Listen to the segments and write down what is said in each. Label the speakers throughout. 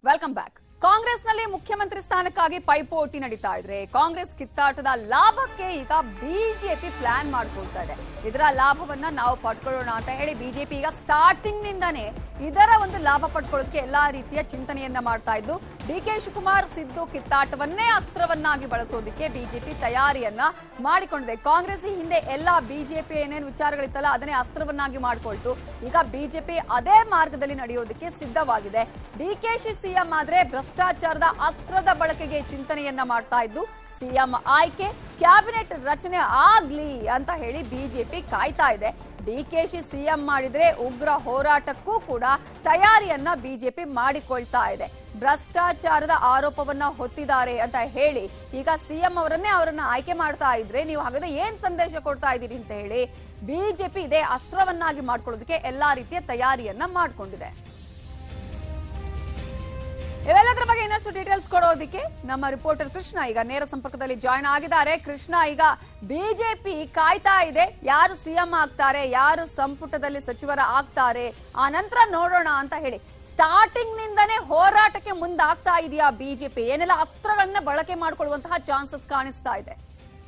Speaker 1: welcome back ಕಾಂಗ್ರೆಸ್ನಲ್ಲಿ ಮುಖ್ಯಮಂತ್ರಿ ಸ್ಥಾನಕ್ಕಾಗಿ ಪೈಪೋಟಿ ನಡೀತಾ ಇದ್ರೆ ಕಾಂಗ್ರೆಸ್ ಕಿತ್ತಾಟದ ಲಾಭಕ್ಕೆ ಈಗ ಬಿಜೆಪಿ ಪ್ಲಾನ್ ಮಾಡ್ಕೊಳ್ತಾ ಇದೆ ಇದರ ಲಾಭವನ್ನ ನಾವು ಪಡ್ಕೊಳ್ಳೋಣ ಅಂತ ಹೇಳಿ ಬಿಜೆಪಿ ಈಗ ಸ್ಟಾರ್ಟಿಂಗ್ ನಿಂದಾನೇ ಇದರ ಒಂದು ಲಾಭ ಪಡ್ಕೊಳ್ಳೋದಕ್ಕೆ ಎಲ್ಲಾ ರೀತಿಯ ಚಿಂತನೆಯನ್ನ ಮಾಡ್ತಾ ಇದ್ದು ಡಿ ಕೆ ಶಿವಕುಮಾರ್ ಸಿದ್ದು ಕಿತ್ತಾಟವನ್ನೇ ಅಸ್ತ್ರವನ್ನಾಗಿ ಬಳಸೋದಕ್ಕೆ ಬಿಜೆಪಿ ತಯಾರಿಯನ್ನ ಮಾಡಿಕೊಂಡಿದೆ ಕಾಂಗ್ರೆಸ್ ಈ ಹಿಂದೆ ಎಲ್ಲಾ ಬಿಜೆಪಿ ಏನೇನು ವಿಚಾರಗಳಿತ್ತಲ್ಲ ಅದನ್ನೇ ಅಸ್ತ್ರವನ್ನಾಗಿ ಮಾಡ್ಕೊಳ್ತು ಈಗ ಬಿಜೆಪಿ ಅದೇ ಮಾರ್ಗದಲ್ಲಿ ನಡೆಯೋದಕ್ಕೆ ಸಿದ್ಧವಾಗಿದೆ ಡಿಕೆಶಿ ಸಿಎಂ ಆದ್ರೆ ಭ್ರಷ್ಟಾಚಾರದ ಅಸ್ತ್ರದ ಬಳಕೆಗೆ ಚಿಂತನೆಯನ್ನ ಮಾಡ್ತಾ ಇದ್ದು ಸಿಎಂ ಆಯ್ಕೆ ಕ್ಯಾಬಿನೆಟ್ ರಚನೆ ಆಗ್ಲಿ ಅಂತ ಹೇಳಿ ಬಿಜೆಪಿ ಕಾಯ್ತಾ ಇದೆ ಡಿಕೆಶಿ ಸಿಎಂ ಮಾಡಿದ್ರೆ ಉಗ್ರ ಹೋರಾಟಕ್ಕೂ ಕೂಡ ತಯಾರಿಯನ್ನ ಬಿಜೆಪಿ ಮಾಡಿಕೊಳ್ತಾ ಇದೆ ಭ್ರಷ್ಟಾಚಾರದ ಆರೋಪವನ್ನ ಹೊತ್ತಿದ್ದಾರೆ ಅಂತ ಹೇಳಿ ಈಗ ಸಿಎಂ ಅವರನ್ನೇ ಅವರನ್ನ ಆಯ್ಕೆ ಮಾಡ್ತಾ ಇದ್ರೆ ನೀವು ಹಾಗಾದ್ರೆ ಏನ್ ಸಂದೇಶ ಕೊಡ್ತಾ ಇದ್ದೀರಿ ಅಂತ ಹೇಳಿ ಬಿಜೆಪಿ ಇದೇ ಅಸ್ತ್ರವನ್ನಾಗಿ ಮಾಡ್ಕೊಳ್ಳೋದಕ್ಕೆ ಎಲ್ಲಾ ರೀತಿಯ ತಯಾರಿಯನ್ನ ಮಾಡ್ಕೊಂಡಿದೆ ಇವೆಲ್ಲದರ ಬಗ್ಗೆ ಇನ್ನಷ್ಟು ಡೀಟೇಲ್ಸ್ ಕೊಡೋದಕ್ಕೆ ನಮ್ಮ ರಿಪೋರ್ಟರ್ ಕೃಷ್ಣ ಈಗ ನೇರ ಸಂಪರ್ಕದಲ್ಲಿ ಜಾಯ್ನ್ ಆಗಿದ್ದಾರೆ ಕೃಷ್ಣ ಈಗ ಬಿಜೆಪಿ ಕಾಯ್ತಾ ಇದೆ ಯಾರು ಸಿಎಂ ಆಗ್ತಾರೆ ಯಾರು ಸಂಪುಟದಲ್ಲಿ ಸಚಿವರ ಆಗ್ತಾರೆ ಆ ನಂತರ ನೋಡೋಣ ಅಂತ ಹೇಳಿ ಸ್ಟಾರ್ಟಿಂಗ್ ನಿಂದನೇ ಹೋರಾಟಕ್ಕೆ ಮುಂದಾಗ್ತಾ ಇದೆಯಾ ಬಿಜೆಪಿ ಏನೆಲ್ಲ ಅಸ್ತ್ರಗಳನ್ನ ಬಳಕೆ ಮಾಡಿಕೊಳ್ಳುವಂತಹ ಚಾನ್ಸಸ್ ಕಾಣಿಸ್ತಾ ಇದೆ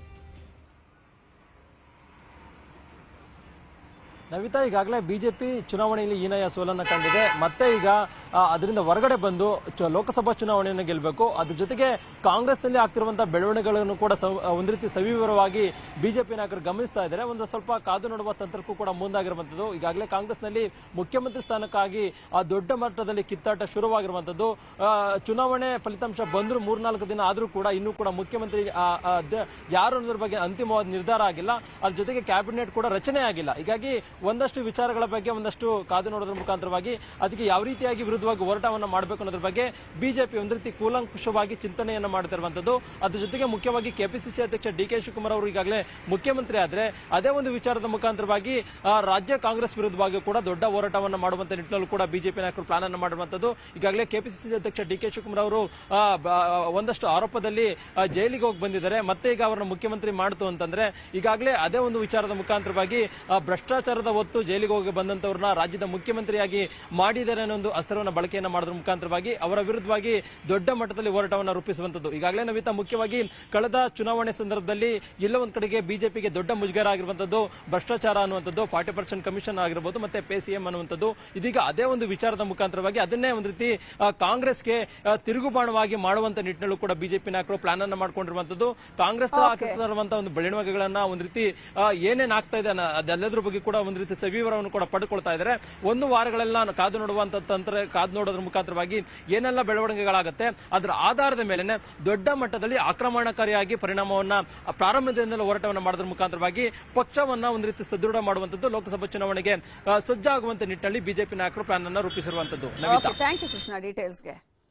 Speaker 2: ನವಿತಾ ಈಗಾಗಲೇ ಬಿಜೆಪಿ ಚುನಾವಣೆಯಲ್ಲಿ ಹೀನಾಯ ಸೋಲನ್ನ ಕಂಡಿದೆ ಮತ್ತೆ ಈಗ ಆ, ಅದರಿಂದ ಹೊರಗಡೆ ಬಂದು ಚ- ಲೋಕಸಭಾ ಚುನಾವಣೆಯನ್ನು ಗೆಲ್ಲಬೇಕು ಅದ್ರ ಜೊತೆಗೆ ಕಾಂಗ್ರೆಸ್ನಲ್ಲಿ ಆಗ್ತಿರುವಂತಹ ಬೆಳವಣಿಗೆಗಳನ್ನು ಕೂಡ ಸವ್- ಒಂದು ರೀತಿ ಸವಿವರವಾಗಿ ಬಿಜೆಪಿ ನಾಯಕರು ಗಮನಿಸ್ತಾ ಇದ್ದಾರೆ ಒಂದು ಸ್ವಲ್ಪ ಕಾದು ನೋಡುವ ತಂತ್ರಕ್ಕೂ ಕೂಡ ಮುಂದಾಗಿರುವಂತದ್ದು ಈಗಾಗಲೇ ಕಾಂಗ್ರೆಸ್ನಲ್ಲಿ ಮುಖ್ಯಮಂತ್ರಿ ಸ್ಥಾನಕ್ಕಾಗಿ ಆ ದೊಡ್ಡ ಮಟ್ಟದಲ್ಲಿ ಕಿತ್ತಾಟ ಶುರುವಾಗಿರುವಂತದ್ದು ಆ, ಚುನಾವಣೆ ಫಲಿತಾಂಶ ಬಂದ್ರು ಮೂರ್ನಾಲ್ಕು ದಿನ ಆದ್ರೂ ಕೂಡ ಇನ್ನೂ ಕೂಡ ಮುಖ್ಯಮಂತ್ರಿ ಆ, ಆ, ದ- ಯಾರು ಅನ್ನೋದ್ರ ಬಗ್ಗೆ ಅಂತಿಮವಾದ ನಿರ್ಧಾರ ಆಗಿಲ್ಲ ಅದ್ರ ಜೊತೆಗೆ ಕ್ಯಾಬಿನೆಟ್ ಕೂಡ ರಚನೆ ಆಗಿಲ್ಲ ಹೀಗಾಗಿ ಒಂದಷ್ಟು ವಿಚಾರಗಳ ಬಗ್ಗೆ ಒಂದಷ್ಟು ಕಾದು ನೋಡೋದ್ರ ಮುಖಾಂತರವಾಗಿ ಅದಕ್ಕೆ ಯಾವ ರೀತಿಯಾಗಿ ವಿರುದ್ಧವಾಗಿ ಹೋರಾಟವನ್ನ ಮಾಡಬೇಕು ಅನ್ನೋದ್ರ ಬಗ್ಗೆ ಬಿಜೆಪಿ ಒಂದು ರೀತಿ ಕೂಲಂಕುಷವಾಗಿ ಚಿಂತನೆಯನ್ನ ಮಾಡ್ತಿರುವಂತದ್ದು ಅದ್ರ ಜೊತೆಗೆ ಮುಖ್ಯವಾಗಿ ಕೆಪಿಸಿಸಿ ಅಧ್ಯಕ್ಷ ಡಿ ಕೆ ಶಿವಕುಮಾರ್ ಅವರು ಈಗಾಗಲೇ ಮುಖ್ಯಮಂತ್ರಿ ಆದ್ರೆ ಅದೇ ಒಂದು ವಿಚಾರದ ಮುಖಾಂತರವಾಗಿ ಆ, ರಾಜ್ಯ ಕಾಂಗ್ರೆಸ್ ವಿರುದ್ಧವಾಗಿ ಕೂಡ ದೊಡ್ಡ ಹೋರಾಟವನ್ನ ಮಾಡುವಂತ ನಿಟ್ಟಿನಲ್ಲೂ ಕೂಡ ಬಿಜೆಪಿ ನಾಯಕರು ಪ್ಲಾನ್ ಅನ್ನು ಮಾಡಿರುವಂತದ್ದು ಈಗಾಗಲೇ ಕೆಪಿಸಿಸಿ ಅಧ್ಯಕ್ಷ ಡಿ ಕೆ ಶಿವಕುಮಾರ್ ಅವರು ಆ, ಬ- ಒಂದಷ್ಟು ಆರೋಪದಲ್ಲಿ ಆ, ಜೈಲಿಗೆ ಹೋಗಿ ಬಂದಿದ್ದಾರೆ ಮತ್ತೆ ಈಗ ಅವರನ್ನ ಮುಖ್ಯಮಂತ್ರಿ ಮಾಡ್ತು ಅಂತಂದ್ರೆ ಈಗಾಗಲೇ ಅದೇ ಒಂದು ವಿಚಾರದ ಮುಖಾಂತರವಾಗಿ ಆ, ಭ್ರಷ್ಟಾಚಾರದ ಹೊತ್ತು ಜೈಲಿಗೆ ಹೋಗಿ ಬಂದಂತವ್ರನ್ನ ರಾಜ್ಯದ ಮುಖ್ಯಮಂತ್ರಿಯಾಗಿ ಮಾಡಿದ್ದಾರೆ ಅನ್ನೋ ಒಂದು ಅಸ್ತ್ರವನ್ನ ಬಳಕೆಯನ್ನ ಮಾಡೋದ್ರ ಮುಖಾಂತರವಾಗಿ ಅವರ ವಿರುದ್ಧವಾಗಿ ದೊಡ್ಡ ಮಟ್ಟದಲ್ಲಿ ಹೋರಾಟವನ್ನ ರೂಪಿಸುವಂತದ್ದು ಈಗಾಗಲೇ ನವಿತಾ ಮುಖ್ಯವಾಗಿ ಕಳೆದ ಚುನಾವಣೆ ಸಂದರ್ಭದಲ್ಲಿ ಎಲ್ಲ ಒಂದ್ ಕಡೆಗೆ ಬಿಜೆಪಿಗೆ ದೊಡ್ಡ ಮುಜುಗರ ಆಗಿರುವಂತದ್ದು ಭ್ರಷ್ಟಾಚಾರ ಅನ್ನುವಂಥದ್ದು ಫಾರ್ಟಿ ಪರ್ಸೆಂಟ್ ಕಮಿಷನ್ ಆಗಿರಬಹುದು ಮತ್ತೆ ಪೇ ಸಿಎಂ ಅನ್ನುವಂಥದ್ದು ಇದೀಗ ಅದೇ ಒಂದು ವಿಚಾರದ ಮುಖಾಂತರವಾಗಿ ಅದನ್ನೇ ಒಂದು ರೀತಿ ಆ, ಕಾಂಗ್ರೆಸ್ಗೆ ಆ, ತಿರುಗುಬಾಣವಾಗಿ ಮಾಡುವಂತ ನಿಟ್ಟಿನಲ್ಲೂ ಕೂಡ ಬಿಜೆಪಿ ನಾಯಕರು ಪ್ಲಾನ್ ಅನ್ನ ಮಾಡ್ಕೊಂಡಿರುವಂತದ್ದು ಕಾಂಗ್ರೆಸ್ ಆಗ್ತಿರುವಂತಹ ಒಂದು ಬೆಳವಣಿಗೆಗಳನ್ನ ಒಂದು ರೀತಿ ಆ, ಏನೇನ್ ಆಗ್ತಾ ಇದೆ ಅನ್ನೋ- ಅದೆಲ್ಲದ್ರ ಬಗ್ಗೆ ಕೂಡ ಒಂದು ರೀತಿ ಸವಿವರವನ್ನು ಕೂಡ ಪಡ್ಕೊಳ್ತಾ ಇದ್ದಾರೆ ಒಂದು ವಾರಗಳೆಲ್ಲ ಕಾದು ನೋಡುವಂತ ತಂತ್ರ ಕಾದು ನೋಡೋದ್ರ ಮುಖಾಂತರವಾಗಿ ಏನೆಲ್ಲ ಬೆಳವಣಿಗೆಗಳಾಗುತ್ತೆ ಅದರ ಆಧಾರದ ಮೇಲೆ ದೊಡ್ಡ ಮಟ್ಟದಲ್ಲಿ ಆಕ್ರಮಣಕಾರಿಯಾಗಿ ಪರಿಣಾಮವನ್ನ ಆ, ಪ್ರಾರಂಭದಿಂದಲೇ ಹೋರಾಟವನ್ನ ಮಾಡೋದ್ರ ಮುಖಾಂತರವಾಗಿ ಪಕ್ಷವನ್ನ ಒಂದು ರೀತಿ ಸದೃಢ ಮಾಡುವಂತದ್ದು ಲೋಕಸಭಾ ಚುನಾವಣೆಗೆ ಆ, ಸಜ್ಜಾಗುವಂತ ನಿಟ್ಟಿನಲ್ಲಿ ಬಿಜೆಪಿ ನಾಯಕರು ಪ್ಲಾನ್ ಅನ್ನ ರೂಪಿಸಿರುವಂತದ್ದು Navitha
Speaker 1: okay thank you Krishna ಡೀಟೇಲ್ಸ್ಗೆ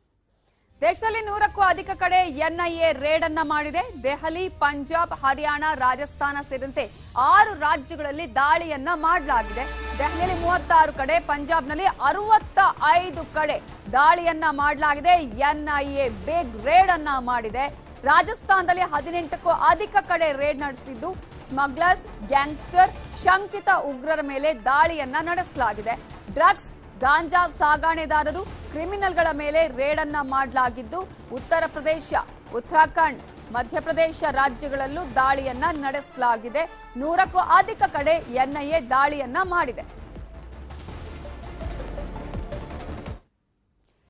Speaker 1: ದೇಶದಲ್ಲಿ ನೂರಕ್ಕೂ ಅಧಿಕ ಕಡೆ ಎನ್ಐಎ ರೇಡ್ ಅನ್ನ ಮಾಡಿದೆ ದೆಹಲಿ ಪಂಜಾಬ್ ಹರಿಯಾಣ ರಾಜಸ್ಥಾನ ಸೇರಿದಂತೆ ಆರು ರಾಜ್ಯಗಳಲ್ಲಿ ದಾಳಿಯನ್ನ ಮಾಡಲಾಗಿದೆ ದೆಹಲಿಯಲ್ಲಿ ಮೂವತ್ತಾರು ಕಡೆ ಪಂಜಾಬ್ನಲ್ಲಿ ಅರವತ್ತ ಐದು ಕಡೆ ದಾಳಿಯನ್ನ ಮಾಡಲಾಗಿದೆ ಎನ್ಐಎ ಬಿಗ್ ರೇಡ್ ಅನ್ನ ಮಾಡಿದೆ ರಾಜಸ್ಥಾನದಲ್ಲಿ ಹದಿನೆಂಟಕ್ಕೂ ಅಧಿಕ ಕಡೆ ರೇಡ್ ನಡೆಸಿದ್ದು ಸ್ಮಗ್ಲರ್ಸ್ ಗ್ಯಾಂಗ್ಸ್ಟರ್ ಶಂಕಿತ ಉಗ್ರರ ಮೇಲೆ ದಾಳಿಯನ್ನ ನಡೆಸಲಾಗಿದೆ ಡ್ರಗ್ಸ್ ಗಾಂಜಾ ಸಾಗಾಣೆದಾರರು ಕ್ರಿಮಿನಲ್ಗಳ ಮೇಲೆ ರೇಡ್ ಅನ್ನ ಮಾಡಲಾಗಿದ್ದು ಉತ್ತರ ಪ್ರದೇಶ ಉತ್ತರಾಖಂಡ್ ಮಧ್ಯಪ್ರದೇಶ ರಾಜ್ಯಗಳಲ್ಲೂ ದಾಳಿಯನ್ನ ನಡೆಸಲಾಗಿದೆ ನೂರಕ್ಕೂ ಅಧಿಕ ಕಡೆ ಎನ್ಐಎ ದಾಳಿಯನ್ನ ಮಾಡಿದೆ